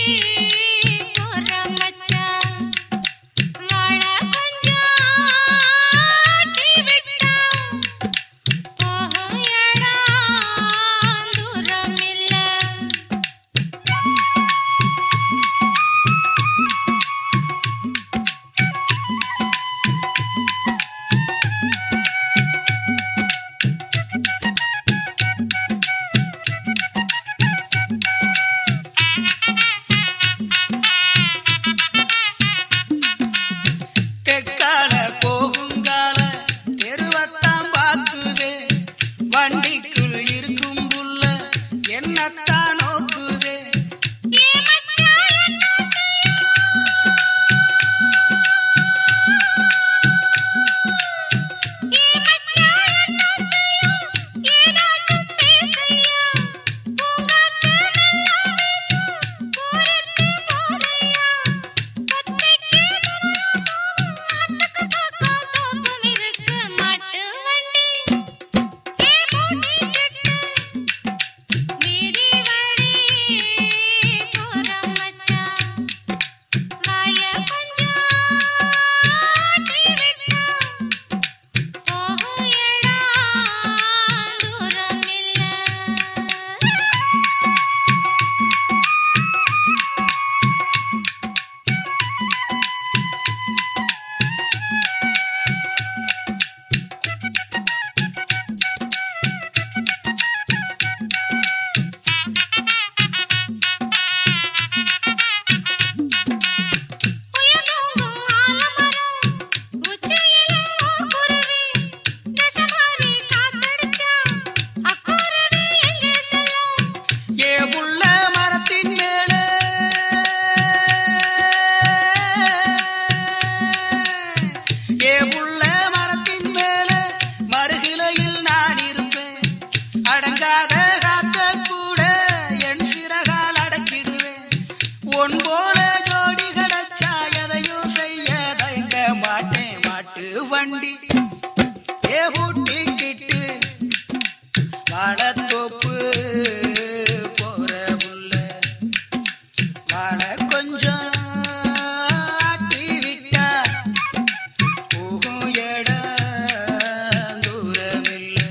போற மச்சான் வாழ கொஞ்சம் ஆட்டி விட்டா போகும் இடம் தூரம் இல்ல தெற்கால போகுங்கால தெருவத்தான் பார்க்குதே வண்டிக்குள் இருக்கும் புள்ள என்னத்தான் நோக்குதே ஏ மச்சான் என்ன செய்யும் ஏ மச்சான் என்ன செய்யும் ஏதாச்சும் பேசையா பூங்காத்து நல்லா வீசும் ஊருக்கு போதையா பத்திக்கு ஆத்துக்கு பக்கம் தோப்பும் இருக்கு மாட்டு வண்டி ஏ மூட்டி கட்டு மீறி வழி போற மச்சான் வாய கொஞ்சம் ஆட்டி விட்டா போகும் இடம் தூரம் இல்ல உயர்ந்தோங்கும் ஆலமரம் உச்சியில ஓர் குருவி தசமாரி காத்தடிச்சா அக்குருவி எங்கே செல்லும் ஏ புள்ள மரத்தின் மேல ஏ புள்ள மரத்தின் மேல மறுகிலையில் நான் இருப்பேன் அடங்காத காத்த கூட என் சிறகால் அடக்கிடுவேன் உன் போல ஜோடி கிடைச்சா எதையும் செய்ய தயங்க மாட்டேன் மாட்டு வண்டி ஏ ஊட்டிக்கிட்டு வாழத்தோப்பு போற புள்ள வாழ கொஞ்சம் ஆட்டி விட்டா போகும் இடம் தூரமில்லை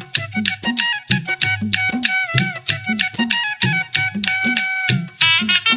ஏ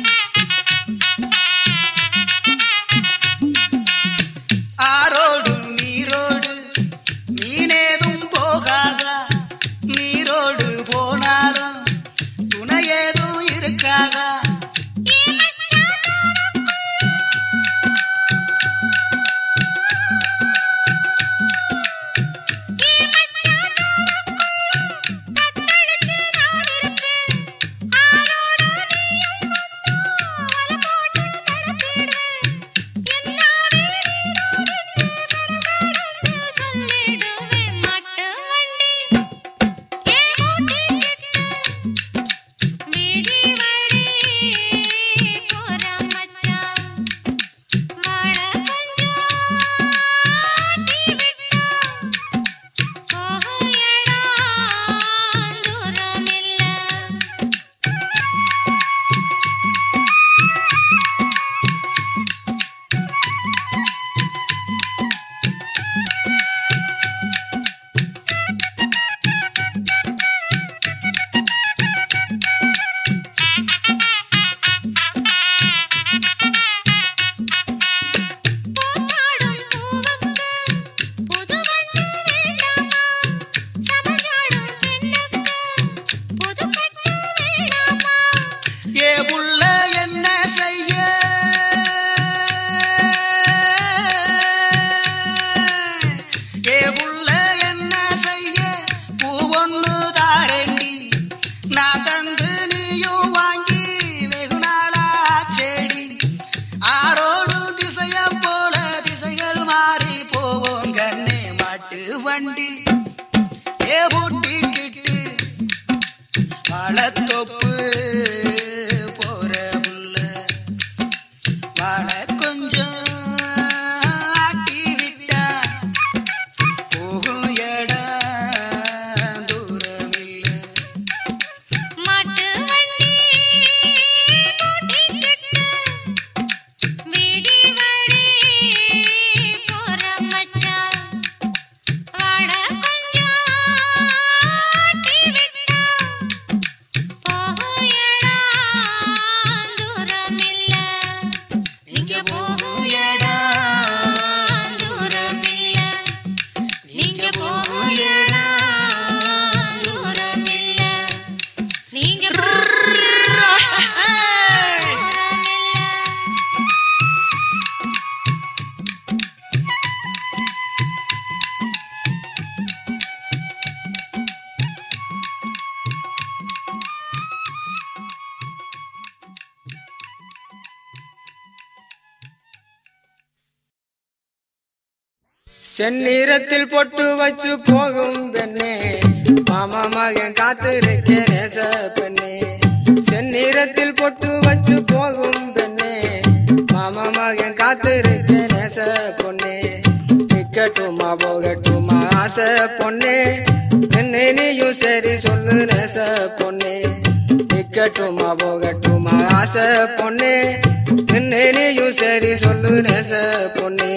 செந்நீரத்தில் பொட்டு வச்சு போகும் பெண்ணே மாமா மகன் காத்திருக்கேன் நேச பெண்ணே செந்நீரத்தில் பொட்டு வச்சு போகும் பெண்ணே மாமா மகன் காத்திருக்கேன் நேச பொண்ணே நிக்கட்டுமா போகட்டுமா ஆசை பொண்ணே என்னை நீயும் சரி சொல்லு நேச பொண்ணே நிக்கட்டுமா போகட்டுமா ஆசை பொண்ணே என்னை நீயும் சரி சொல்லு நேச பொண்ணே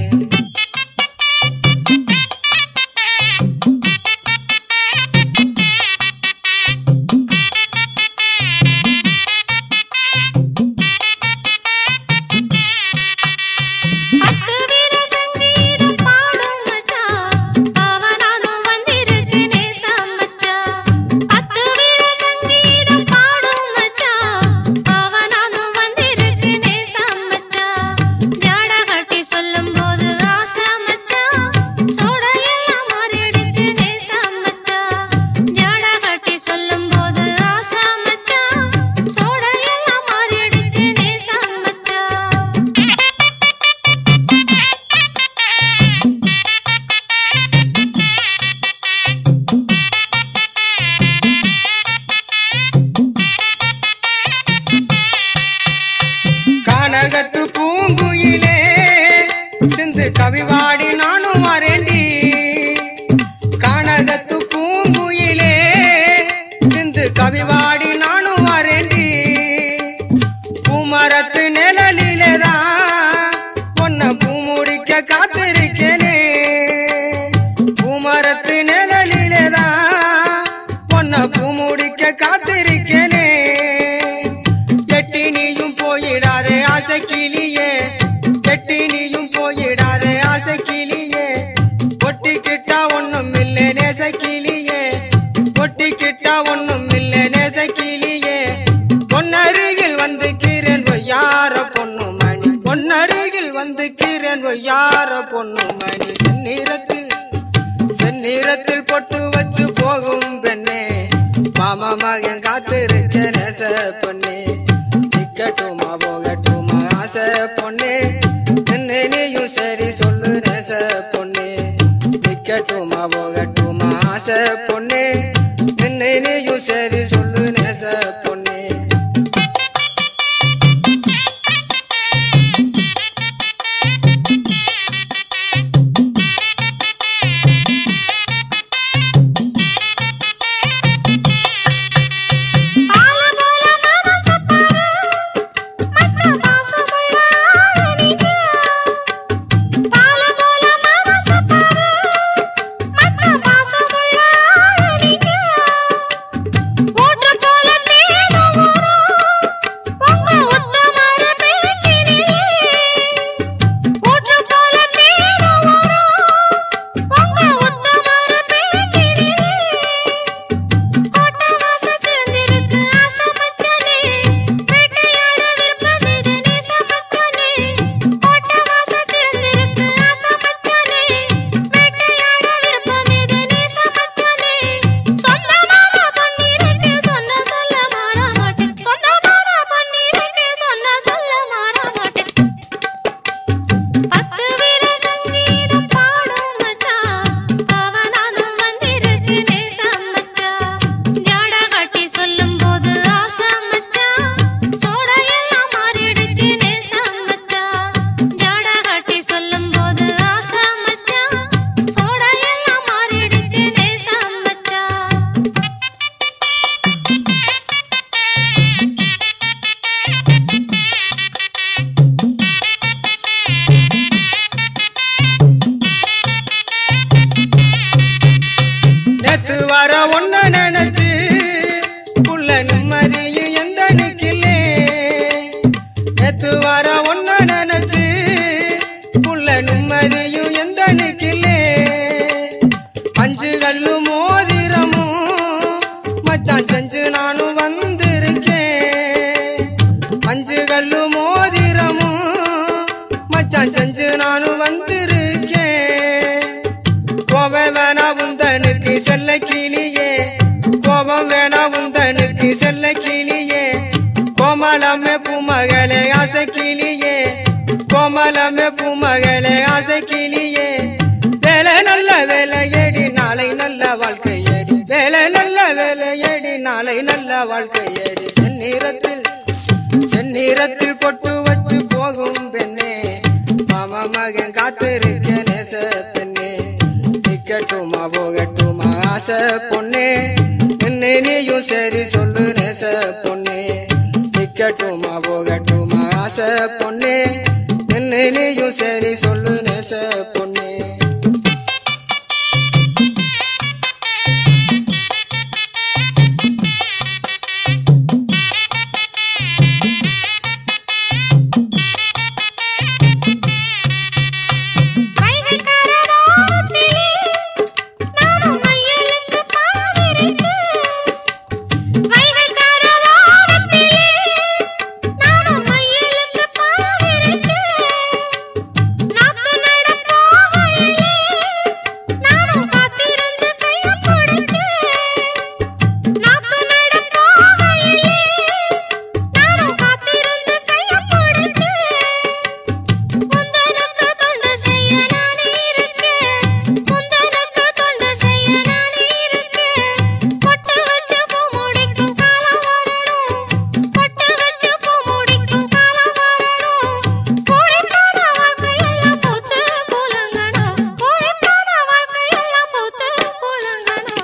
அக்கு வீர சங்கீதம் பாடும் மச்சான் அவனானும் வந்திருக்கு நேசா மச்சான் அக்கு வீர சங்கீதம் பாடும் மச்சான் அவனானும் வந்திருக்கு நேசா மச்சான் ஜாட கட்டி சொல்லும் போது ஆசை மச்சான் சோட எல்லாம் மாறிடுச்சு நேசா மச்சான் ஜாட கட்டி சொல்லும் போது ஆசை மச்சான் சோட எல்லாம் மாறிடுச்சு நேசா மச்சான் கானகத்து பூங்குயிலே சிந்து கவிவாடி நானும் வரேண்டி கானகத்து பூங்குயிலே சிந்து கவிவாடி நானும் வரேண்டி பூமரத்து நிழலிலேதான் உன்னை பூமுடிக்க காத்திருக்கேனே பூமரத்து நிழலிலேதான் உன்னை பூமுடிக்க காத்திருக்கேனே எட்டி நீயும் போயிடாதே ஆசை கிளியே எட்டி நீயும் போயிடாதே ஆசை கிளியே ஒட்டிக்கிட்டா ஒண்ணும் இல்லை நேச கிளியே ஒட்டிக்கிட்டா ஒண்ணும் இல்லை நேச கிளியே பொன்னருகில் வந்து கீரன் யார பொண்ணு மணி பொன்னருகில் வந்து கீரன் யார பொண்ணு மணி செந்நீரத்தில் செந்நீரத்தில் பொட்டு வச்சு போகும் பெண்ணே மாமா மகன் காத்திருக்க நேச பொண்ணே நிக்கட்டுமா போகட்டுமா ஆசை பொண்ணே என்னை நீயும் சரி சொல்லு நேச பொண்ணே நிக்கட்டுமா போகட்டுமா ஆசை பொண்ணே என்னை நீயும் சரி சொல்லு நேச பொண்ணே ஆல போல மனச பாரு மச்சான் பாசமுள்ள ஆளு நீங்க ஆல போல மனச பாரு மச்சான் பாசமுள்ள ஆளு நீங்க ஊற்று போல தேனும் ஊறும் உங்க உத்தமர பேச்சினிலே ஊற்று போல தேனும் ஊறும் உங்க உத்தமர பேச்சினிலே கோட்டை வாசல் திறந்திருக்கு ஆசை மச்சானே வேட்டையாட விருப்பம் இது நேச மச்சானே கோட்டை வாசல் திறந்திருக்கு ஆசை மச்சானே வேட்டையாட விருப்பம் இது நேச மச்சானே சொந்தமான பொன்னிருக்கு சொன்ன சொல்ல மாற மாட்டேன் சொந்தமான பொன்னிருக்கு சொன்ன சொல்ல மாற மாட்டேன் பத்து வீர சங்கீதம் பாடும் மச்சான் அவனானும் வந்திருக்கு நேசம் மச்சான் ஜாட கட்டி சொல்லும் போது ஆசை மச்சான் சோட எல்லாம் மாறிடுச்சு நேசம் மச்சான் ஜாட கட்டி சொல்லும் போது ஆசை மச்சான் சோட எல்லாம் மாறிடுச்சு நேசம் மச்சான் நேத்து வர ஒண்ணு நினைச்சு புள்ள நிம்மதியும் எந்த நிக்கலே நேத்து வர ஒண்ணு நினைச்சு புள்ள நிம்மதியும் எந்த நிக்கலே அஞ்சு கல்லு மோதிரமும் மச்சான் செஞ்சு நானும் வந்திருக்கேன் அஞ்சு கல்லு மோதிரமும் மச்சான் செஞ்சு நானும் வந்திருக்கேன் கோபம் வேணா உந்தனுக்கு செல்ல கிளியே கோபம் வேணா உந்தனுக்கு செல்ல கிளியே கோமலமே பூமகளே ஆசை கிளியே கோமலமே பூமகளே ஆசை கிளியே வாழ்க்கையடி செந்நிறத்தில் செந்நிறத்தில் பொட்டு வச்சு போகும் பெண்ணே மாமா மகன் காத்திருக்க நேச பெண்ணே நிக்கட்டுமா போகட்டுமா ஆசை பொண்ணே என்ன நீயும் சரி சொல்லு நேச பொண்ணே நிக்கட்டுமா போகட்டுமா ஆசை பொண்ணே என்ன நீயும் சரி சொல்லு நேச பொண்ணே வைகைக்கரரோரத்திலே நானும் மையலுக்கு பாவிரிச்சு வைகைக்கரரோரத்திலே நானும் மையலுக்கு பாவிரிச்சு நாத்து நடப்போகையிலே நானும் காத்திருந்து கையை பிடிச்சு நாத்து நடப்போகையிலே நானும் காத்திருந்து கையை பிடிச்சு முந்தனக்கு தொண்டு செய்ய நான் இருக்கேன் முந்தனக்கு தொண்டு செய்ய நான் இருக்கேன் பொட்டு வச்சு பூ முடிக்கும் காலம் வரணும் பொட்டு வச்சு பூ முடிக்கும் காலம் வரணும் பூரிப்பான வாழ்க்கையெல்லாம் பூத்து குலுங்கணும் பூரிப்பான வாழ்க்கையெல்லாம் பூத்து குலுங்கணும்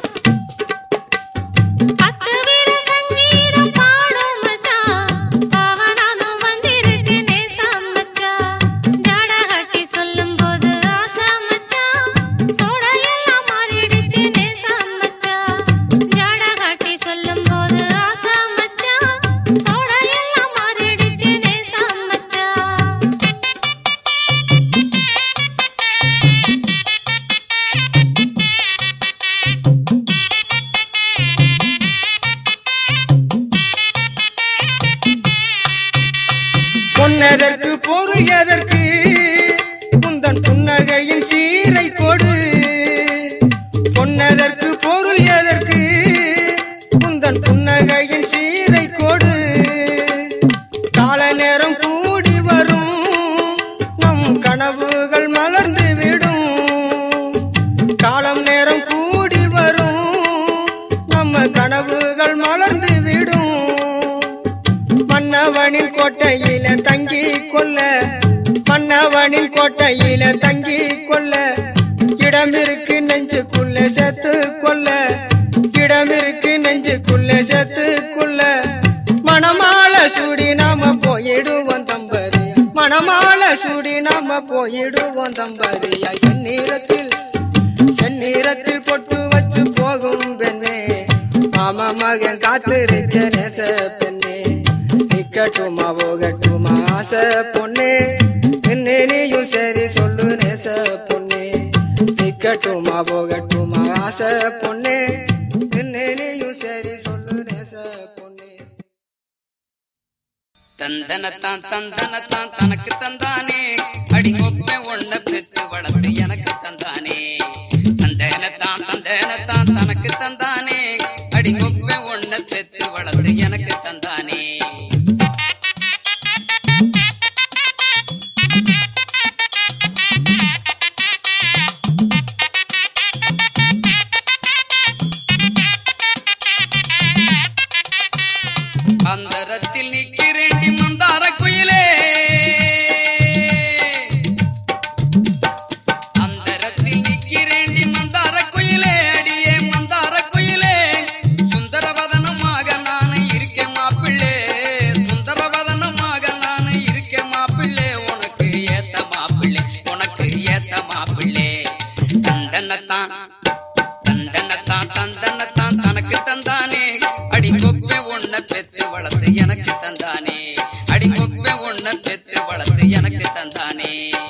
பத்து வீர சங்கீதம் பாடும் மச்சான் பாவனானும் வந்திருக்கு நேசம் மச்சான் ஜாட கட்டி சொல்லும் போது ஆசை மச்சான் சோட எல்லாம் மாறிடுச்சு நேசம் மச்சான் ஜாட கட்டி சொல்லும் போது ஆசை மச்சான் சோட எல்லாம் மாறிடுச்சு நேசம் மச்சான் பொன்னதற்கு பொருள் எதற்கு முந்தன் புன்னகையின் சீரை கொடு பொன்னதற்கு பொருள் எதற்கு முந்தன் புன்னகையின் சீரை கொடு கால நேரம் கூடி வரும் நம் கனவுகள் மலர்ந்து விடும் காலம் நேரம் கூடி வரும் நம்ம கனவுகள் மலர்ந்து விடும் மன்னவனின் கோட்டையில தங்கி கொள்ள மன்னவனின் கோட்டையில தங்கி கொள்ள இடம் இருக்கு நெஞ்சுக்குள்ள செத்து கொள்ள இடம் இருக்கு நெஞ்சுக்குள்ள செத்து கொள்ள மணமால சூடி நாம போயிடுவோம் தம்பதி மணமால சூடி நாம போயிடுவோம் தம்பதியா செந்நீரத்தில் செந்நீரத்தில் பொட்டு வச்சு போகும் பெண்ணே மாமா மகன் காத்திருக்க நேச பெண்ணே நிக்கட்டுமா போகட்டுமா ஆசை பொண்ணே என்ன நீயும் சரி சொல்லு நேச பொண்ணே நிக்கட்டுமா போகட்டுமா ஆசை பொண்ணே என்ன நீயும் சரி சொல்லு நேச பொண்ணே தந்தனத்தான் தந்தனத்தான் தனக்கு தந்தானே அடிங்கொப்ப ஒண்ண பெத்து வளர்த்து எனக்கு தந்தானே தந்தனத்தான் தந்தனத்தான் தனக்கு தந்தானே அடிங்கொப்ப ஒண்ண பெத்து வளர்த்து எனக்கு தந்தானே அந்தரத்தில் நிக்கிறேண்டி மந்தார குயிலே அந்தரத்தில் நிக்கிறேண்டி மந்தார குயிலே அடியே மந்தார குயிலே சுந்தரவதனமாக நான் இருக்கேன் மாப்பிள்ளே சுந்தரவதனமாக நான் இருக்கேன் மாப்பிள்ளே உனக்கு ஏத்த மாப்பிள்ளே உனக்கு ஏத்த மாப்பிள்ளே தண்டனத்தான் தந்தனத்தான் தந்தனத்தான் தனக்கு தந்தானே அடி கொப்பை ஒன்ன பெத்து வளர்த்து எனக்கு தந்தானே அடி கொப்பை ஒன்ன பெத்து வளர்த்து எனக்கு தந்தானே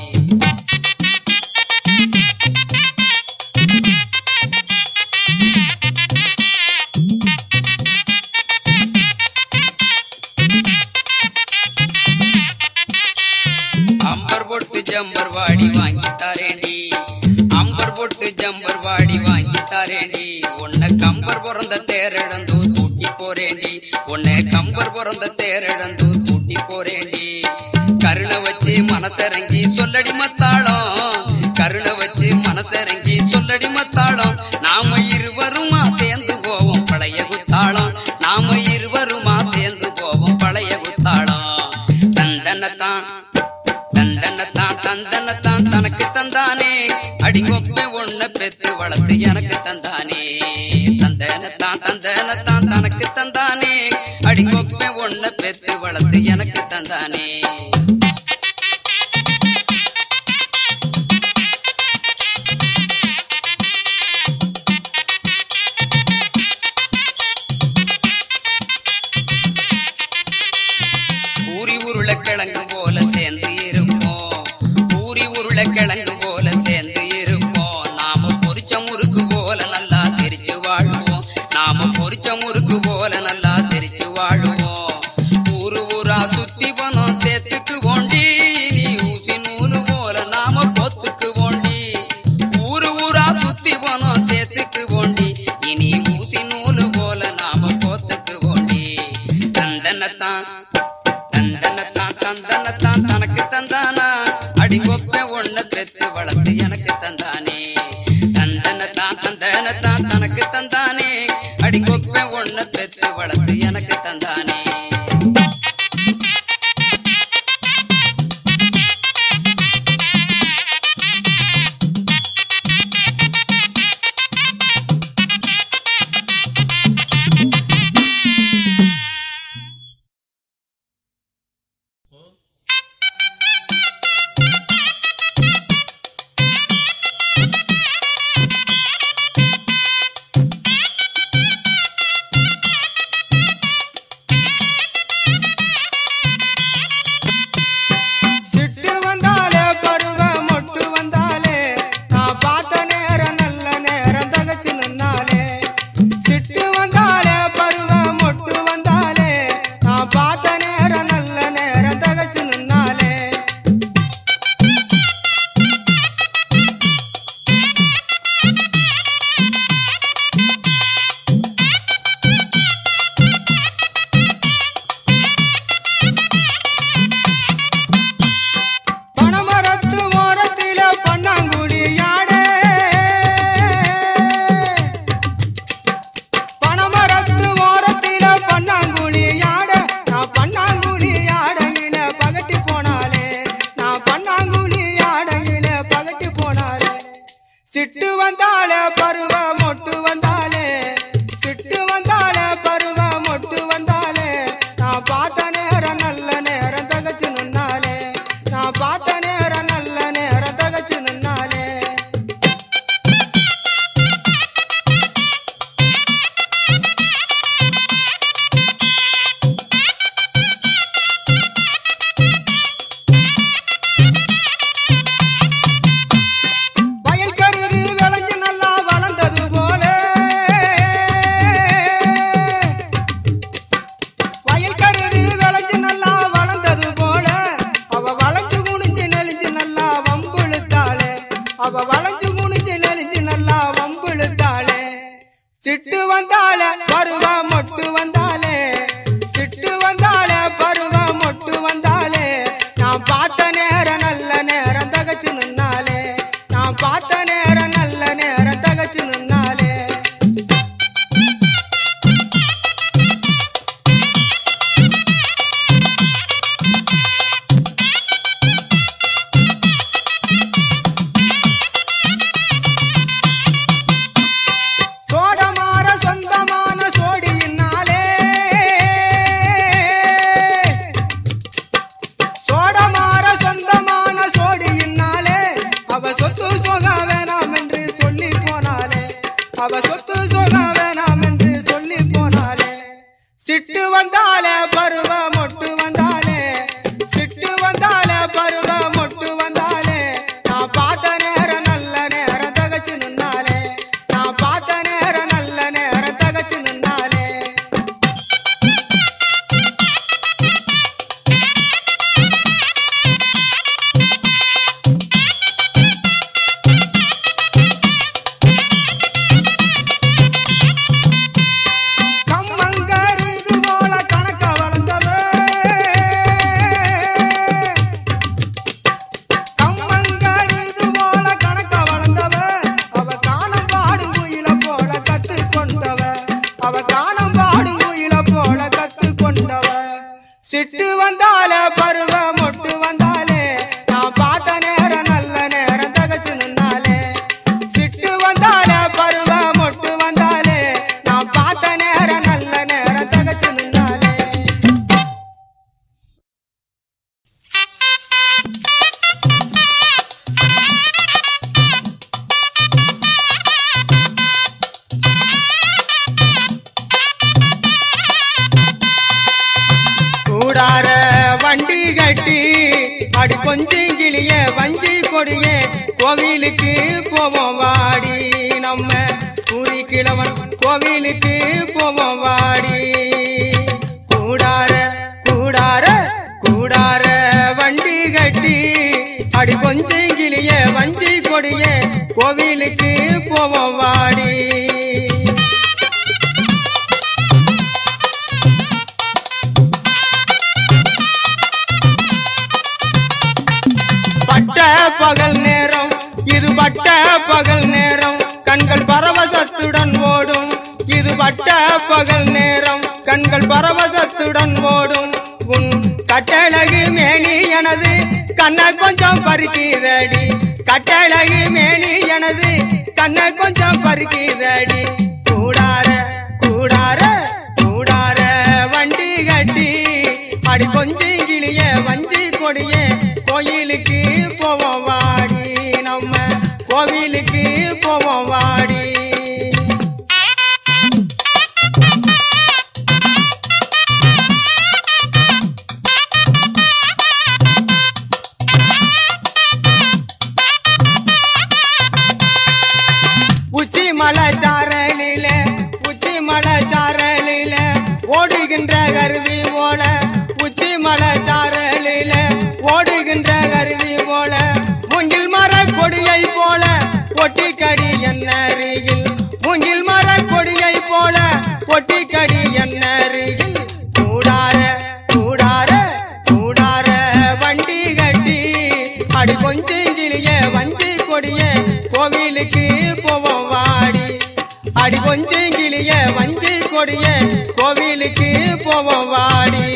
அம்பர் போட்டு ஜம்பர் வாடி வாங்கி தாரேண்டி அம்பர் போட்டு ஜம்பர் வாடி வாங்கி தாரேண்டி உன்னை கம்பர் பிறந்த தேரிழந்து தூட்டி போறேண்டி உன்னை கம்பர் பிறந்த தேரிழந்து தூட்டி போறேண்டி கருணை வச்சு மனசரங்கி சொல்லடி மத்தாளம் கருணை வச்சு மனசரங்கி சொல்லடி மத்தாளம் நாம இருவருமா சேர்ந்து போவோம் பழைய குத்தாளம் நாம இரு தந்தானே அடிங்கொப்பை ஒன்ன பெத்து வளர்த்து எனக்கு தந்தானே தந்தனத்தான் தந்தனத்தான் தனக்கு தந்தானே அடிங்கொப்பை ஒன்ன பெத்து வளர்த்து எனக்கு தந்தானே பூரி உருளைக்கிழங்கு போல சேர்ந்து இருப்போம் பூரி உருளைக்கிழங்கு போல சேர்ந்து இருப்போம் நாம பொரிச்ச முறுக்கு போல நல்லா சிரிச்சு வாழுவோம் நாம பொரிச்ச முறுக்கு போல நல்லா சிரிச்சு வாழுவோம் ஊரு ஊரா சுத்தி போனோம் தேத்துக்கு போண்டி நீ ஊசி நூலு போல நாம பொத்துக்கு போண்டி ஊரு ஊரா சுத்தி போனோம் சேத்துக்கு போண்டி இனி ஊசி நூலு போல நாம போத்துக்கு போண்டி தந்தனத்தான் தந்தனத்தான் தந்தனத்தான் தனக்கு தந்தானா அடிங்கொப்பை ஒன்ன பெத்து வளர்த்து எனக்கு தந்தானே தந்தனத்தான் தந்தனத்தான் தனக்கு தந்தானே அடிங்கொப்பை ஒன்ன பெத்து வளர்த்து எனக்கு தந்தானே சிட்டு வந்தாலே பருவ மொட்டு வந்தாலே நான் பார்த்த நேரம் நல்ல நேரம் தகச்சு நின்னாலே சிட்டு வந்தாலே பருவ மொட்டு வந்தாலே நான் பார்த்த நேரம் நல்ல நேரம் தகச்சு நின்னாலே பனமரத்து ஓரத்தில பண்ணாங்குடி யாடே பனமரத்து ஓரத்தில பண்ணாங்குழி யாட நான் பண்ணாங்குழி யாடையில பகட்டி போனாலே நான் பண்ணாங்குழி யாடையில பகட்டி போனாலே சிட்டு வந்தாலே பருவ மொட்டு வந்தாலே சிட்டு வந்தாலே பருவ மொட்டு வந்தாலே நான் பார்த்த நேரம் நல்ல நேரம் தகச்சு நின்னாலே நான் பார்த்த நேரம் நல்ல நேரம் தகச்சு நின்னாலே வயல் கருது விளைஞ்சு நல்லா வளர்ந்தது போல வயல் கருது விளைஞ்சு நல்லா வளர்ந்தது போல அவ வளைஞ்சு குனிஞ்சு நெளிஞ்சு நல்லா வம்பிழுத்தாளே அவ வளைஞ்சு குனிஞ்சு நெளிஞ்சு நல்லா வம்பிழுத்தாளே சிட்டு வந்தாலே பருவ மொட்டு வந்தாலே சிட்டு வந்தாலே பருவ மொட்டு வந்தாலே நான் பார்த்த நேரம் நல்ல நேரம் தகச்சு நின்னாலே நான் பார்த்த நேரம் நல்ல நேரம் தகச்சு நின்னாலே சோடமார சொந்தமான சோடியினாலே சோடமார சொந்தமான சோடியினாலே அவ சொத்து சொக வேணாம் என்று சொல்லி போனாலே அவ சொத்து சொக வேணாம் என்று சொல்லி போனாலே சிட்டு வந்தாலே பருவ மொட்டு வந்தாலே சிட்டு வந்தாலே பருவ மொட்டு வந்தாலே நான் பார்த்த நேரம் நல்ல நேரம் தகச்சு நின்னாலே நான் பார்த்த நேரம் நல்ல நேரம் தகச்சு நின்னாலே கம்மங்கருது போல கணக்க வளர்ந்தவ கொஞ்சிங்கிளிய வஞ்சி கொடியே கோவிலுக்கு போவோம் வாடி நம்ம பூரி கிழவன் கோவிலுக்கு போவோம் வாடி கூடார கூடார கூடார வண்டி கட்டி அடி கொஞ்சிங்கிளிய வஞ்சி கொடியே கோவிலுக்கு போவோம் வாடி பட்ட பகல் நேரம் இது பட்ட பகல் நேரம் கண்கள் பரவசத்துடன் ஓடும் இது பட்ட பகல் நேரம் கண்கள் பரவசத்துடன் ஓடும் உன் கட்டழகு மேனி எனது கண்ணை கொஞ்சம் பறிக்கிறடி கட்டழகு மேனி எனது கண்ணை கொஞ்சம் பறிக்கிறடி கூடார கூடார கூடார வண்டி கட்டி அடி கொஞ்சம் கிளிய வஞ்சி கொடிய கோயிலுக்கு போவோம் வாடி நம்ம கோவிலுக்கு போவோம் வாடி உச்சி மலை சாரலில உச்சி மலை சாரலில ஓடுகின்ற கருவி போல உச்சி மலை சாரலில ஓடுகின்ற கருவி போல மூங்கில் மர கொடியை போல ஒட்டிக்கடி என்ன அருகில் மூங்கில் மர கொடியை போல ஒட்டிக்கடி என்ன அருகில் கூடார கூடார கூடார வண்டி கட்டி அடி கொஞ்சிங்கிலிய வஞ்சி கொடிய கோவிலுக்கு போவோம் வாடி அடி கொஞ்சிங்கிலிய வஞ்சி கொடிய கோவிலுக்கு போவோம் வாடி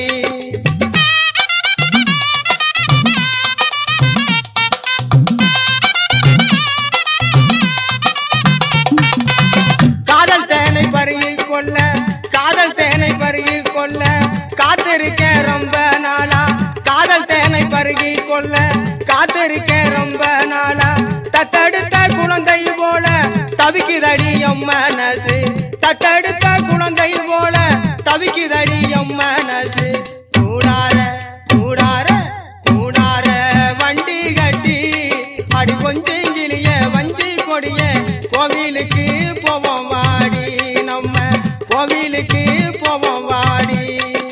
காதல் தேனை பருகி கொள்ள காதல் தேனை பருகி கொள்ள காத்திருக்க ரொம்ப நாளா காதல் தேனை பருகி கொள்ள காத்திருக்க ரொம்ப நாளா தத்தெடுத்த குழந்தை போல தவிக்குதடி எம் மனசு தத்தெடுத்த குழந்தை போல தவிக்குதடி எம் மனசு கூடார கூடார கூடார வண்டி கட்டி அடி கொஞ்சிங்கிலிய வஞ்சி கொடிய கோவிலுக்கு போவோம் வாடி நம்ம கோவிலுக்கு போவோம் வாடி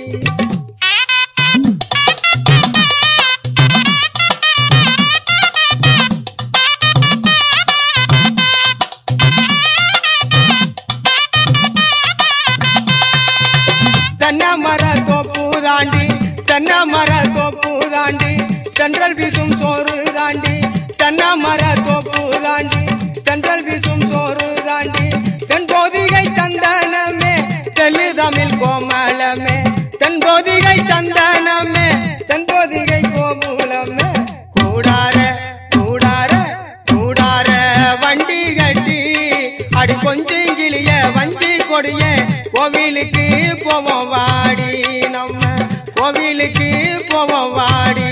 தென்னை மர தோப்பு தாண்டி தென்னை மர தோப்பு தாண்டி தென்றல் வீசும் சோறு தாண்டி தென்னை மர தோப்பு தாண்டி தென்றல் வீசும் சோறு தாண்டி தென்போதிகை சந்தனமே தெல்லு தமிழ் கோமலமே தென்போதிகை சந்தனமே தென்போதிகை கோமூலமே கூடார கூடார கூடார வண்டி கட்டி அடி கொஞ்சிங்கிலிய வஞ்சி கொடிய கோவிலுக்கு போவோம் வாடி நம்ம கோவிலுக்கு போவோம் வாடி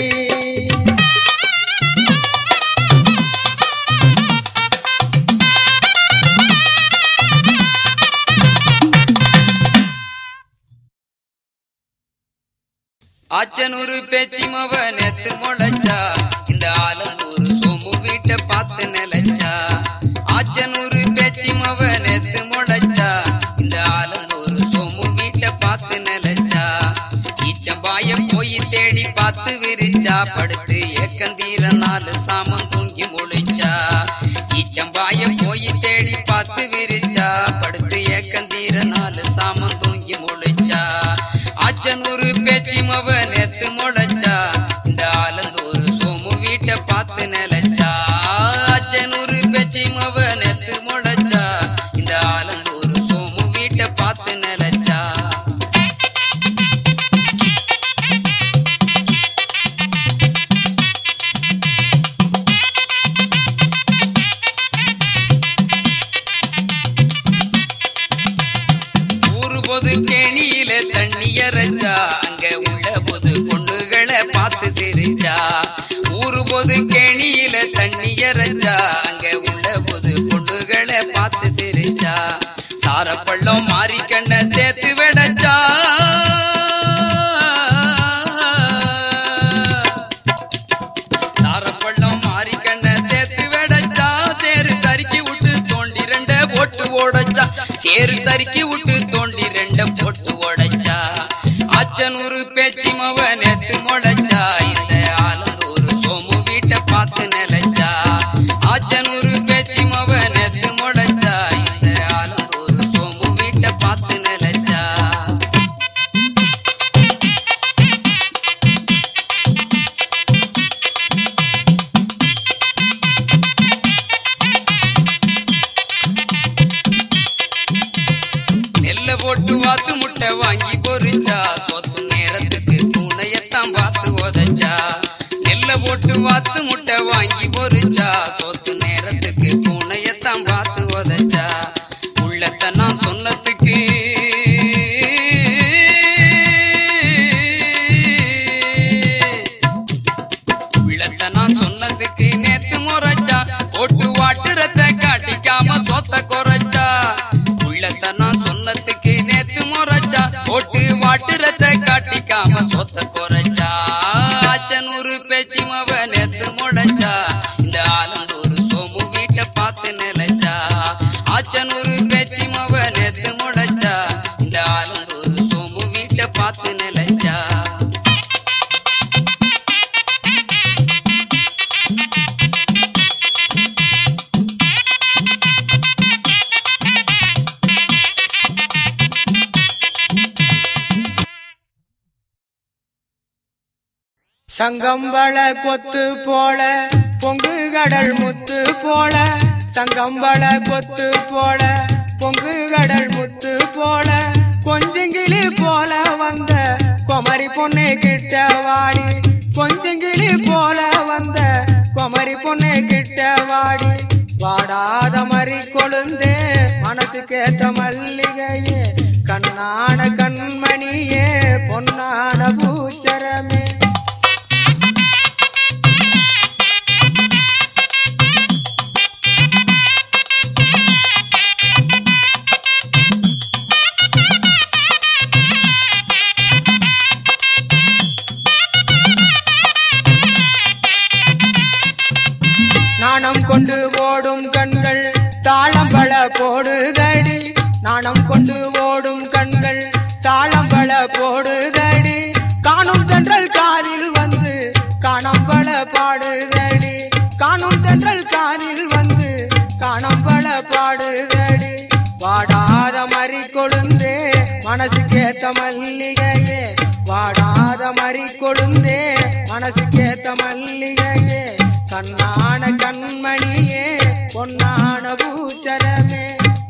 ஆச்சனூரு பேச்சி மவ நேத்து முளைச்சா இந்த ஆலந்தூர் சோமு வீட்டை பார்த்து நிலைச்சா ஆச்சனூரு பேச்சி மவ நேத்து முளைச்சா இந்த ஆலந்தூர் சோமு வீட்டை பார்த்து நிலைச்சா ஈச்சம்பாயம் போய் தேடி பார்த்து விரிச்சா படுத்து ஏக்கந்தீர நாலு சாமம் தூங்கி முழிச்சா ஈச்சம்பாயம் போய் தேடி பார்த்து விரிச்சா படுத்து ஏக்கந்தீர நாலு சாமம் தூங்கி முழிச்சா ஆச்சனூரு பேச்சி மவ நேத்து முளைச்சா இந்த ஆலந்தூர் சோமு வீட்டை பார்த்து நிலைச்சா ஆச்சனூரு பேச்சி மவ நேத்து முளைச்சா இந்த ஆலந்தூர் சோமு வீட்டை பார்த்து நிலைச்சா சேரு சறுக்கி விட்டு தோண்டி ரெண்ட போட்டு உடைச்சா அச்சனூரு பேச்சி மவ நேத்து முளைச்சா இந்த ஆலந்தூர் சோமு வீட்டை பார்த்து நிலைச்சா ஆச்சனூரு பேச்சி மவ நேத்து முளைச்சா இந்த ஆலந்தூர் சோமு வீட்டை பார்த்து நிலைச்சா நெல்ல போட்டு வாத்து முட்டை வாங்கி பொறிச்சா சொத்து நேரத்துக்கு பூனையத்தான் பார்த்து உதைச்சா நெல்ல போட்டு வாத்து முட்டை வாங்கி பொறிச்சா சொத்து நேரத்துக்கு பூனையத்தான் பார்த்து உதைச்சா உள்ளத்தை நான் சொன்னதுக்கு உள்ளத்தை நான் சொன்னதுக்கு நேத்து முறைச்சா போட்டு வாட்டுறத காட்டிக்காம சொத்த குறைச்சா உள்ளத்தை நான் சொன்னதுக்கு நேத்து முறைச்சா போட்டு வாட்டுறத காட்டிக்காம சொத்த குறைச்சா அச்சனூரு பேச்சி மவ நேத்து முளைச்சா இந்த ஆலந்தூர் சோமு வீட்டை பார்த்து நிலைச்சா ஆச்சனூரு பேச்சி மவ நேத்து முளைச்சா இந்த ஆலந்தூர் சோமு வீட்டை பார்த்து நிலைச்சா சங்கம்பள கொத்து போல பொங்கு கடல் முத்து போல சங்கம்பள கொத்து போல பொங்கு கடல் முத்து போல கொஞ்சங்கிளி போல வந்த குமரி பொண்ணு கிட்ட வாடி கொஞ்சங்கிளி போல வந்த குமரி பொண்ணு கிட்ட வாடி வாடாத மறி கொழுந்தே மனசு கேட்ட மல்லிகையே கண்ணான கண்மணியே பொன்னான பூச்சரமே நாணம் கொண்டு ஓடும் கண்கள் தாளம் பல போடுதடி நாணம் கொண்டு ஓடும் கண்கள் தாளம் பல போடுதடி காணும் தென்றல் காதில் வந்து காணம் பல பாடுதடி காணும் தென்றல் காதில் வந்து காணம் பல பாடுதடி வாடாத மறி கொழுந்தே மனசுக்கேத்த மல்லிகையே வாடாத மறி கொழுந்தே மனசுக்கேத்த மல்லிகையே கண்ணான கண்மணியே பொன்னான பூச்சரமே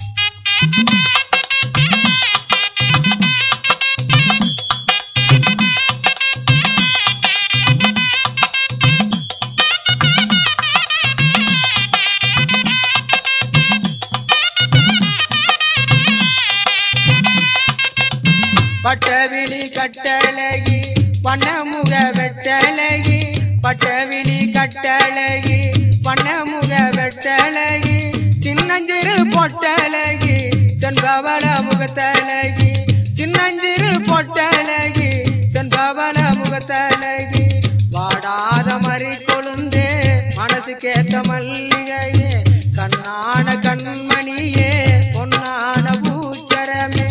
பட்டவிழி கட்டழகி பண்ணமுக வெட்டழகி பட்டவிழி கட்டழகி பண்ணமுக வெட்டழகி சின்னஞ்சிறு பொட்டழகி சென்பவள முகத்தழகி சின்னஞ்சிறு பொட்டழகி சென்பவள முகத்தழகி வாடாத மறி கொழுந்தே மனசுக்கேத்த மல்லிகையே கண்ணான கண்மணியே பொன்னான பூச்சரமே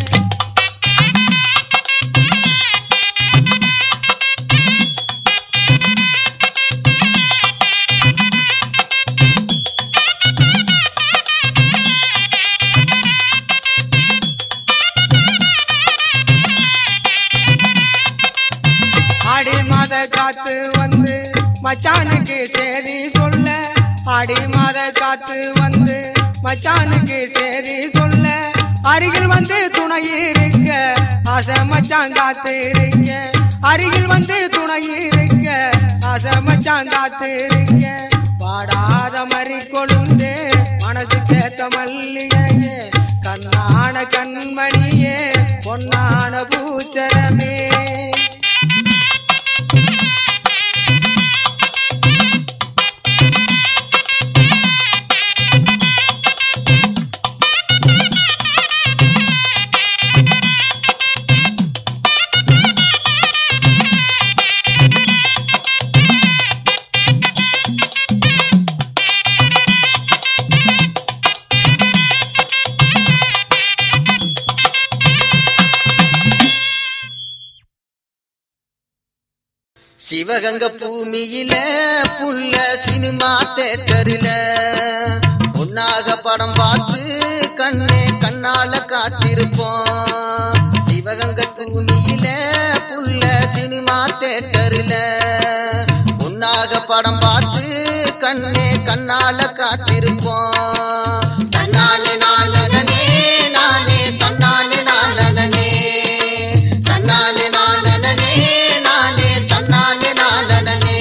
ஆடி மாத காத்து வந்து மச்சானுக்கு சேதி சொல்ல ஆடி மாத காத்து வந்து மச்சானுக்கு சேதி சொல்ல அருகில் வந்து துணை இருக்க ஆசை மச்சான் காத்து இருக்க அருகில் வந்து துணை இருக்க ஆசை மச்சான் காத்து இருக்க பாடாத மறி கொழுந்தே மனசு கேத்த மல்லிகையே கண்ணான கண்மணியே பொன்னான பூச்சரமே சிவகங்க பூமியில புள்ள சினிமா தேட்டரில பொன்னாக படம் பார்த்து கண்ணே கண்ணால காத்திருப்போம் சிவகங்க பூமியில புள்ள சினிமா தேட்டரில பொன்னாக படம் பார்த்து கண்ணே கண்ணால காத்திருப்போம் தன்னாலே நானே நானே தன்னாலே நானே தன்னாலே நானே நானே தன்னாலே நானே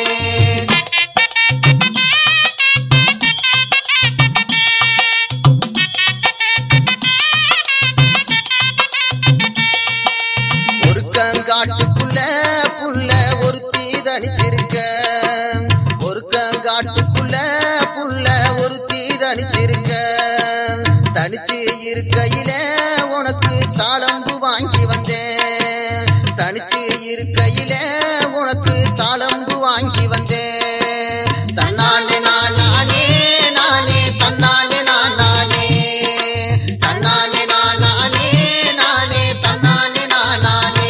ஒரு கங்காட்டுக்குள்ள புள்ள ஒருத்தி தனிச்சிருக்க ஒரு கங்காட்டுக்குள்ள புள்ள ஒருத்தி தனிச்சிருக்க தனிச்சு இருக்கையில உனக்கு தாளம்பு வாங்கி வந்தேன் தனிச்சு இருக்கையில உனக்கு தாளம்பு வாங்கி வந்தேன் தன்னானே நான் நானே நானே தன்னானே நான் நானே தன்னானே நான் நானே நானே தன்னானே நான் நானே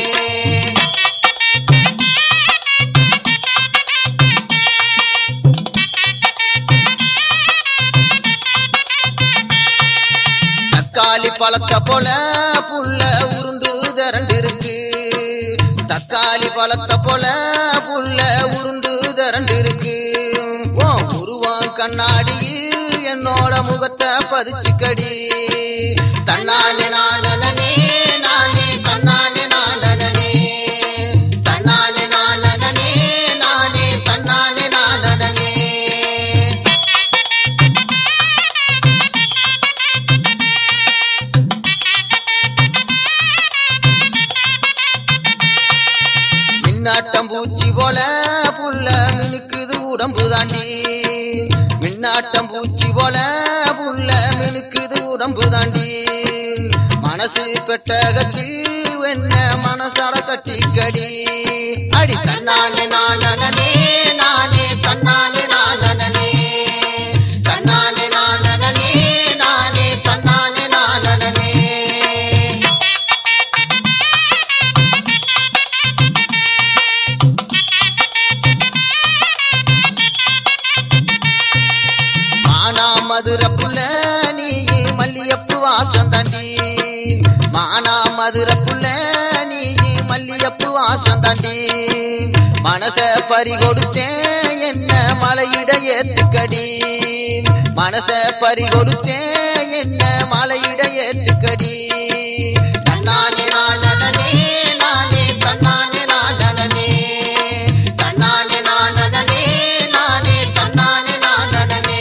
தக்காளி பழத்த போல புள்ள உருண்டு திரண்டு இருக்கு தக்காளி பழத்த போல புள்ள உருண்டு திரண்டு இருக்கு ஓ உருவம் கண்ணாடியில் என்னோட முகத்தை பதிச்சுக்கடி தன்னானே நானே நானே தன்னானே நானே தன்னானே நானே நானே தன்னானே நானே மின்னாட்டம் பூச்சி போல புள்ள மினுக்குது உடம்பு தாண்டி மின்னாட்டம் பூச்சி போல புள்ள மினுக்குது உடம்பு தாண்டி மனசு பெட்டகத்தில் என்ன மனசார கட்டிக்கடி அடி தன்னானே நானே நானே தன்னானே நானே தன்னானே நானே நானே தன்னானே நானே மானா மதுர புள்ள நீ மல்லியப்பு வாசம் தாண்டி மானா மதுர புள்ள நீ மல்லியப்பு வாசம் தாண்டி மனச பறி கொடுத்தேன் என்ன மலையிட ஏத்துக்கடி மனச பறி கொடுத்தேன் என்ன மலையிட ஏத்துக்கடி தன்னானே நானே நானே தன்னானே நானே தன்னானே நானே நானே தன்னானே நானே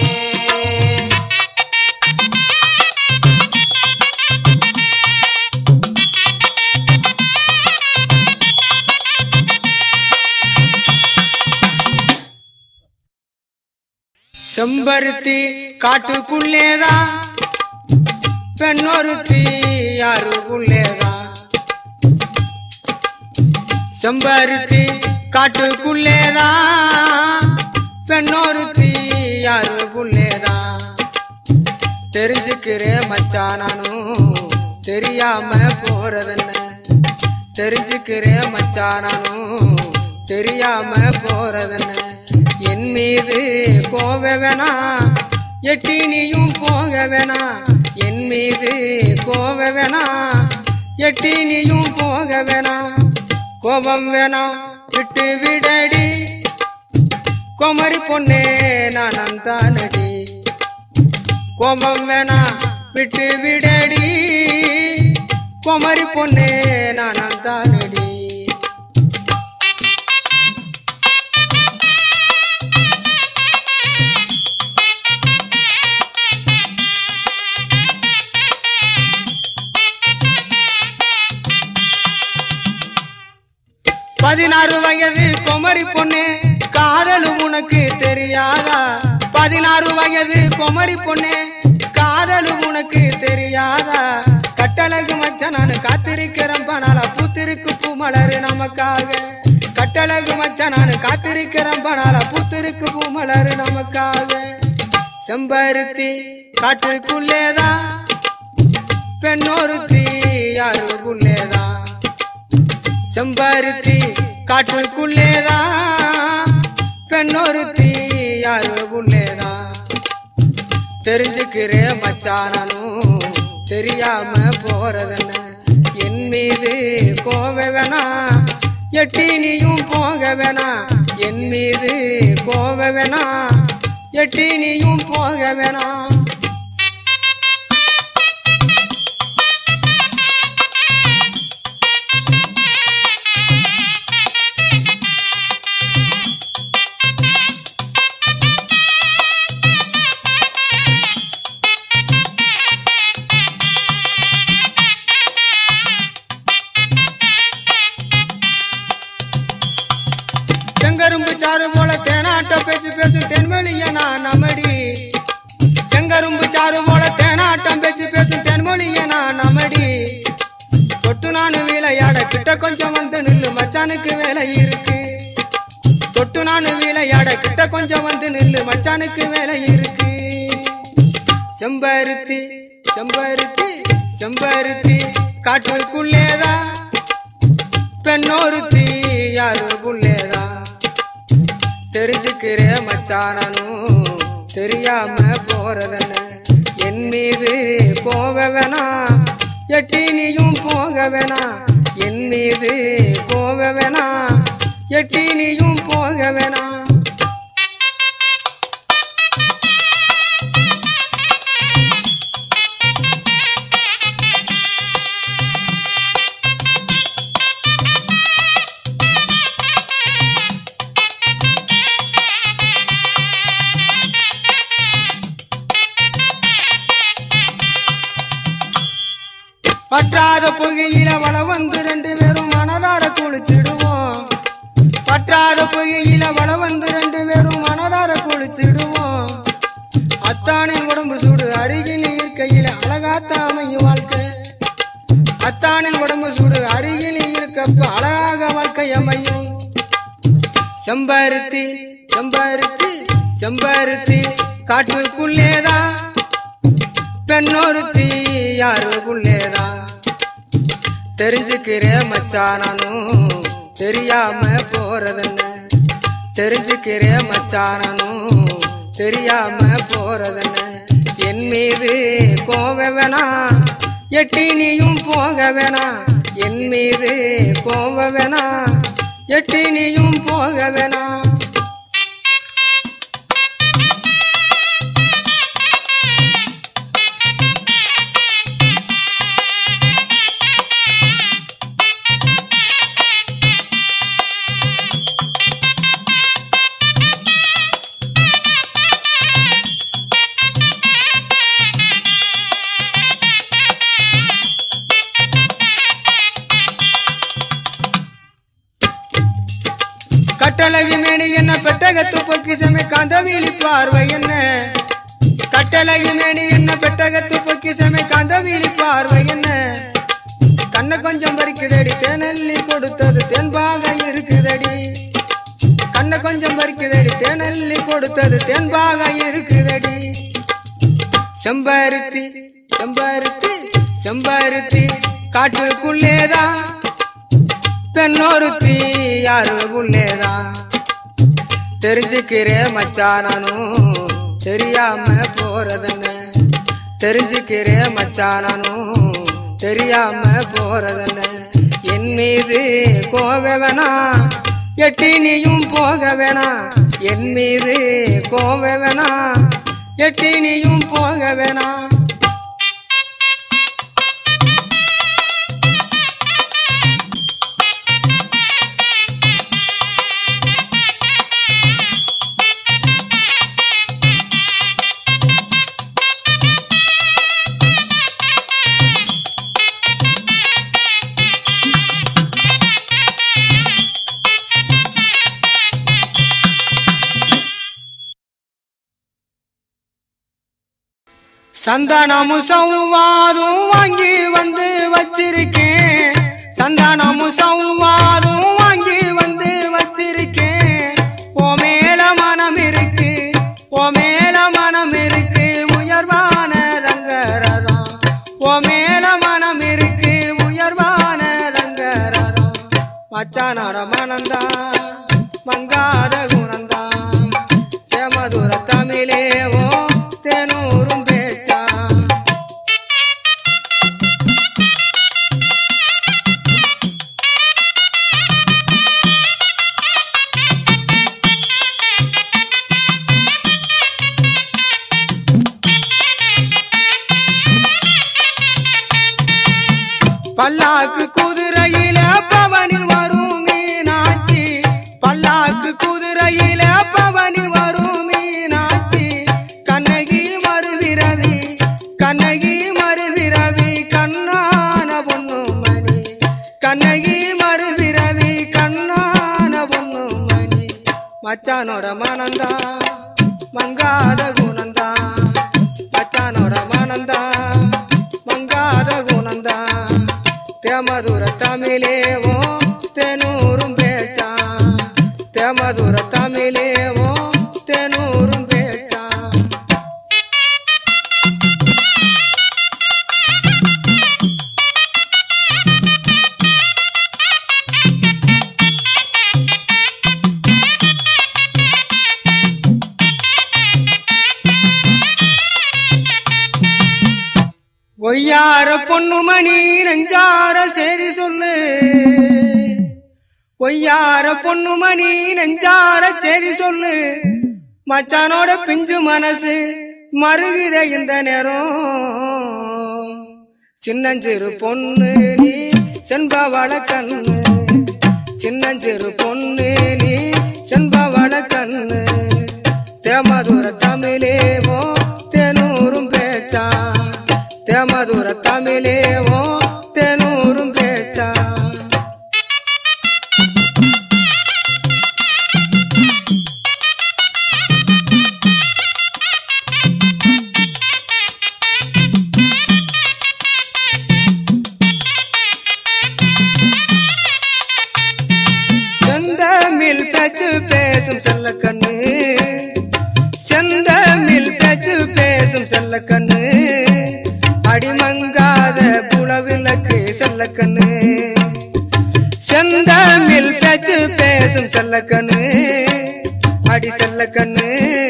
செம்பருத்தி காட்டுக்குள்ளேதான் பெண்ணொருத்தி யாருக்குள்ளேதான் செம்பருத்தி காட்டுக்குள்ளேதான் பெண்ணொருத்தி யாருக்குள்ளேதான் தெரிஞ்சுக்கிறேன் மச்சான் நானும் தெரியாம போறதென்ன தெரிஞ்சுக்கிறேன் மச்சான் நானும் தெரியாம போறதென்ன என் மீது கோவ வேணா எட்டி நீயும் போக வேணா என் மீது கோவ வேணா எட்டி நீயும் போக வேணா கோபம் வேணா விட்டு விடடி குமரி பொண்ணே நான் தானடி கோபம் வேணா விட்டு விடடி குமரி பொண்ணே நான் தானடி பதினாறு வயது குமரி பொண்ணு காதலும் உனக்கு தெரியாதா பதினாறு வயது குமரி பொண்ணு காதலும் உனக்கு தெரியாதா கட்டழகு மச்சான் நான் காத்திருக்கிறேன் பனால பூத்திருக்கு பூமலரு நமக்காக கட்டழகு மச்சான் நான் காத்திருக்கிறேன் பனால பூத்திருக்கு பூமலரு நமக்காக செம்பருத்தி காட்டுக்குள்ளேதான் பெண்ணொருத்தி யாருக்குள்ளேதான் செம்பருத்தி காட்டுக்குள்ளேதான் பெண்ணொருத்தி யாரு உள்ளேதான் தெரிஞ்சுக்கிறே மச்சானனும் தெரியாம போறதென்ன என் மீது கோவ வேணா எட்டி நீயும் போக வேணா என் மீது கோவ வேணா எட்டி நீயும் போக வேணா செங்கரும்பு சாறு போல தேனாட்ட பேச்சு பேசு தென்மொழிய நான் நமடி செங்கரும்பு சாறு போல தேனாட்டம் பேச்சு பேசு தென்மொழிய நான் நமடி தொட்டு நானு விளையாட கிட்ட கொஞ்சம் வந்து நில்லு மச்சானுக்கு வேலை இருக்கு தொட்டு நானு விளையாட கிட்ட கொஞ்சம் வந்து நில்லு மச்சானுக்கு வேலை இருக்கு செம்பருத்தி செம்பருத்தி செம்பருத்தி காட்டுக்குள்ளேதான் பெண்ணொருத்தி யாருக்குள்ளேதான் தெரிஞ்சுக்கிறே மச்சானனும் தெரியாம போறதென்ன என் மீது போக வேணா எட்டி நீயும் போக வேணா என் மீது போக வேணா எட்டி நீயும் போக வேணா பற்றாத புகையில வள வந்து ரெண்டு பேரும் மனதார குளிச்சிடுவோம் பற்றாத புகையில வள வந்து ரெண்டு பேரும் மனதார குளிச்சிடுவோம் அத்தானின் உடம்பு சூடு அருகில் இருக்கையில அழகாத்த அமையும் வாழ்க்கை அத்தானின் உடம்பு சூடு அருகில் இருக்கப்ப அழகாக வாழ்க்கை அமையும் செம்பருத்தி செம்பருத்தி செம்பருத்தி காட்டுக்குள்ளேதான் பெண்ணொருத்தி யாருக்குள்ளேதான் தெரிஞ்சுக்கிறே மச்சானனும் தெரியாம போறதென்ன தெரிஞ்சுக்கிறே மச்சானனும் தெரியாம போறதென்ன என் மீது கோவ வேணா எட்டி நீயும் போக வேணா என் மீது கோவ வேணா எட்டி நீயும் போக வேணா கட்டழகி மேனி என்ன பெட்டகத்து பொக்கிசமே காந்தவீலி பார்வை என்ன கட்டழகி மேனி என்ன பெட்டகத்து பொக்கிசமே காந்தவீலி பார்வை என்ன கண்ணை கொஞ்சம் பறிக்குதடி தேனல்லி கொடுத்தது தென்பாக இருக்குதடி கண்ணை கொஞ்சம் பறிக்குதடி தேனல்லி கொடுத்தது தென்பாக இருக்குதடி செம்பருத்தி செம்பருத்தி செம்பருத்தி காட்டுக்குள்ளேதான் பெண்ணொருத்தி யாருக்குள்ளேதான் தெரிஞ்சுக்கிறே மச்சானனும் தெரியாம போறதென்ன தெரிஞ்சுக்கிறே மச்சானனும் தெரியாம போறதென்ன என் மீது கோவ வேணா எட்டி நீயும் போக வேணா என் மீது கோவ வேணா எட்டி நீயும் போக வேணா சந்தானமும் சௌவாதும் வாங்கி வந்து வச்சிருக்கேன் சந்தானமும் சௌவாதும் வாங்கி வந்து வச்சிருக்கேன் ஓ மேல மனம் இருக்கு ஓ மேல மனம் இருக்கு உயர்வான ரங்கரதம் ஓ மேல மனம் இருக்கு உயர்வான ரங்கரதம் மச்சானோட மனந்தான் மங்காத குணந்தான் தேமதுர தமிழேவோ தேனூரும் பேச்சா பல்லாக்கு குதிரையில பவனி வரும் மீனாட்சி பல்லாக்கு குதிரையில பவனி வரும் மீனாட்சி கண்ணகி மறுவிரவி கண்ணகி மறுவிரவி கண்ணான பொண்ணு மணி கண்ணகி மறுவிரவி கண்ணான பொண்ணு மணி மச்சானோட மனந்தா மங்காத குணந்தா மச்சானோட மனந்தா மங்காத குணந்தா தேமதுர தமிழேவோ தெனூரும் பேச்சா தேமதுர தமிழேவோ தெனூரும் பேச்சா ஒய்யார பொண்ணுமணி நெஞ்சார செய்தி சொல்லு ஒய்யார பொண்ணுமணி நெஞ்சார செய்தி சொல்லு மச்சானோட பிஞ்சு மனசு மருகித இந்த நேரம் சின்னஞ்சிறு பொண்ணு நீ செண்பவள கண்ணு சின்னஞ்சிறு பொண்ணு நீ செண்பவள கண்ணு தேமதுர தமிழேவோ தெனூரும் பேச்சா தேமதுர தமிழேவோ தெனூரும் பேச்சா செந்தமிழ் பேச்சு பேசும் செல்ல கண்ணு செந்தமிழ் பேச்சு பேசும் செல்ல கண்ணு அடிமங்காத குலவிளக்கு செல்ல கண்ணு செந்தமிழ் பேச்சு பேசும் செல்ல கண்ணு அடி செல்ல கண்ணு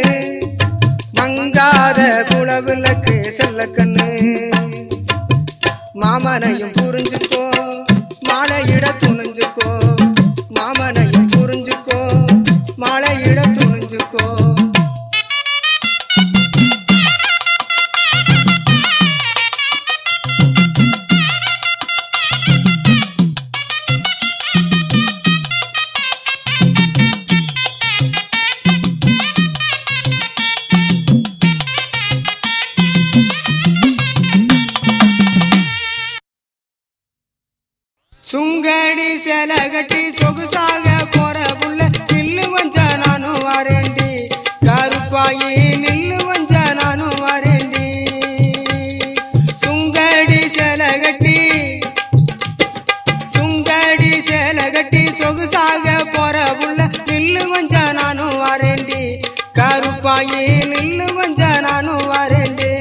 மங்காத குலவிளக்கு செல்ல கண்ணு மாமனையும் புரிஞ்சுக்கோ மாலையிட துணிஞ்சுக்கோ மாமனையும் புரிஞ்சுக்கோ மாலையிட துணிஞ்சுக்கோ சுங்கடி சேல கட்டி சொகுசாக போற புள்ள நில்லு வஞ்ச நானும் வரேண்டி கருப்பாயி நில்லு வஞ்ச நானும் வரேண்டி சுங்கடி சேல கட்டி சுங்கடி சேல கட்டி சொகுசாக போற புள்ள நில்லு வஞ்ச நானும் வரேண்டி கருப்பாயி நில்லு வஞ்ச நானும் வரேண்டி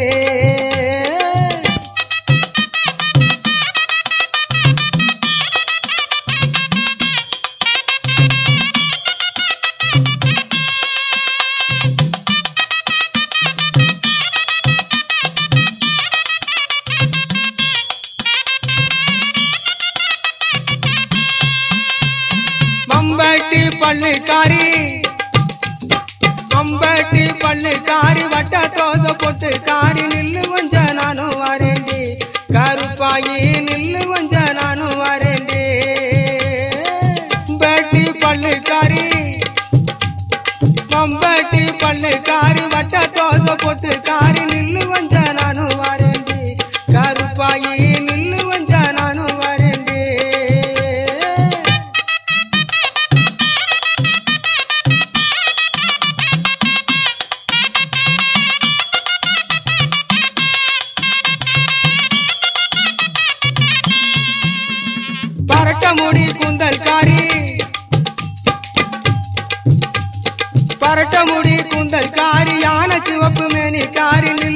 மம்பட்டி பள்ளிக்காரி மம்பட்டி பள்ளிக்காரி வட்ட தோசை போட்டு காரி நில்லு கொஞ்ச நானும் வரேண்டி கருப்பாயி நில்லு கொஞ்ச நானும் வரேண்டி பட்டி பள்ளிக்காரி மம்பட்டி பள்ளிக்காரி வட்ட தோசை போட்டு காரி நில்லு கொஞ்ச நானும் வரேண்டி கருப்பாயி நில்லு கொஞ்ச நானும் வரேண்டி பரட்ட முடி குந்தல் காரி பரட்ட முடி குந்தல் காரி யான சிவப்பு மேனி காரி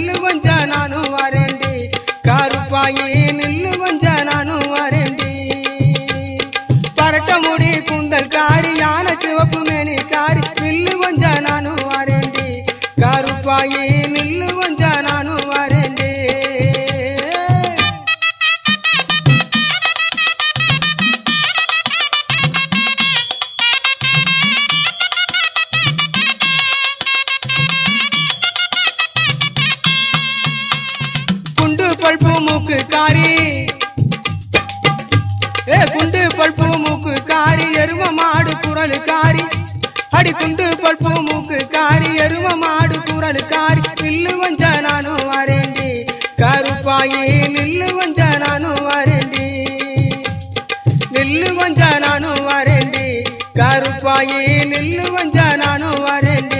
அடி குண்டு பல்பு மூக்கு காரி எரும மாடு குரல் காரி நில்லு வஞ்ச நானும் வரேண்டி கருப்பாயி நில்லு வஞ்ச நானும் வரேண்டி நில்லு வஞ்ச நானும் வரேண்டி கருப்பாயி நில்லு வஞ்ச நானும் வரேண்டி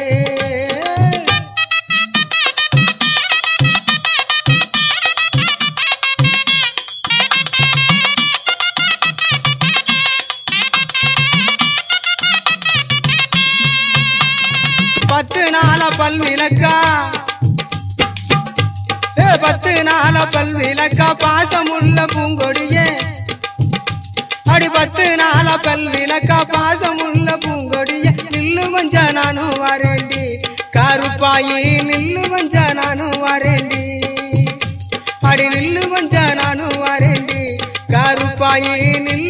பத்து நாள பல் விளக்கா ஏ பத்து நாள பல் விளக்கா பாசமுள்ள பூங்கொடியே அடி பத்து நாள பல் விளக்கா பாசமுள்ள பூங்கொடியே நில்லு வஞ்ச நானும் வரேண்டி கருப்பாயி நில்லு வஞ்ச நானும் வரேண்டி அடி நில்லு வஞ்ச நானும் வரேண்டி கருப்பாயி நில்லு